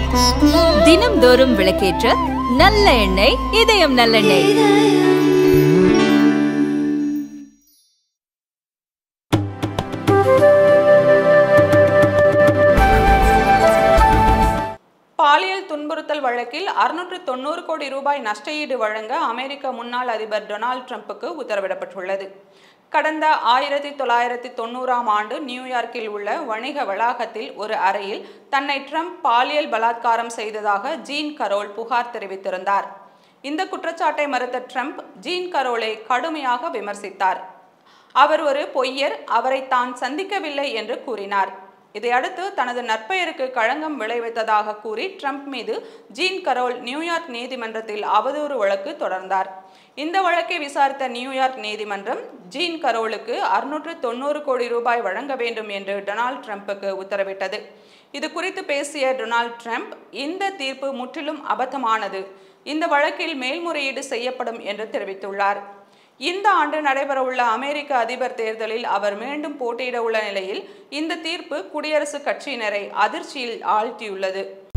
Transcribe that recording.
தினம்தோறும் விளக்கேற்ற நல்ல எண்ணெய் இதயம் நல்லெண்ணெய் பாலியல் துன்புறுத்தல் வழக்கில் அறுநூற்று தொண்ணூறு கோடி ரூபாய் நஷ்டஈடு வழங்க அமெரிக்க முன்னாள் அதிபர் டொனால்ட் ட்ரம்புக்கு உத்தரவிடப்பட்டுள்ளது கடந்த ஆயிரத்தி தொள்ளாயிரத்தி தொண்ணூறாம் ஆண்டு நியூயார்க்கில் உள்ள வணிக வளாகத்தில் ஒரு அறையில் தன்னை ட்ரம்ப் பாலியல் பலாத்காரம் செய்ததாக ஜீன் கரோல் புகார் தெரிவித்திருந்தார் இந்த குற்றச்சாட்டை மறுத்த ட்ரம்ப் ஜீன் கரோலை கடுமையாக விமர்சித்தார் அவர் ஒரு பொய்யர் அவரை தான் சந்திக்கவில்லை என்று கூறினார் இதையடுத்து தனது நற்பெயருக்கு களங்கம் விளைவித்ததாக கூறி ட்ரம்ப் மீது ஜீன் கரோல் நியூயார்க் நீதிமன்றத்தில் அவதூறு வழக்கு தொடர்ந்தார் இந்த வழக்கை விசாரித்த நியூயார்க் நீதிமன்றம் ஜீன் கரோலுக்கு அறுநூற்று தொண்ணூறு கோடி ரூபாய் வழங்க வேண்டும் என்று டொனால்ட் ட்ரம்ப்புக்கு உத்தரவிட்டது இது குறித்து பேசிய டொனால்ட் ட்ரம்ப் இந்த தீர்ப்பு முற்றிலும் அபத்தமானது இந்த வழக்கில் மேல்முறையீடு செய்யப்படும் என்று தெரிவித்துள்ளார் இந்த ஆண்டு நடைபெறவுள்ள அமெரிக்க அதிபர் தேர்தலில் அவர் மீண்டும் போட்டியிட உள்ள நிலையில் இந்த தீர்ப்பு குடியரசுக் கட்சியினரை அதிர்ச்சியில் ஆழ்த்தியுள்ளது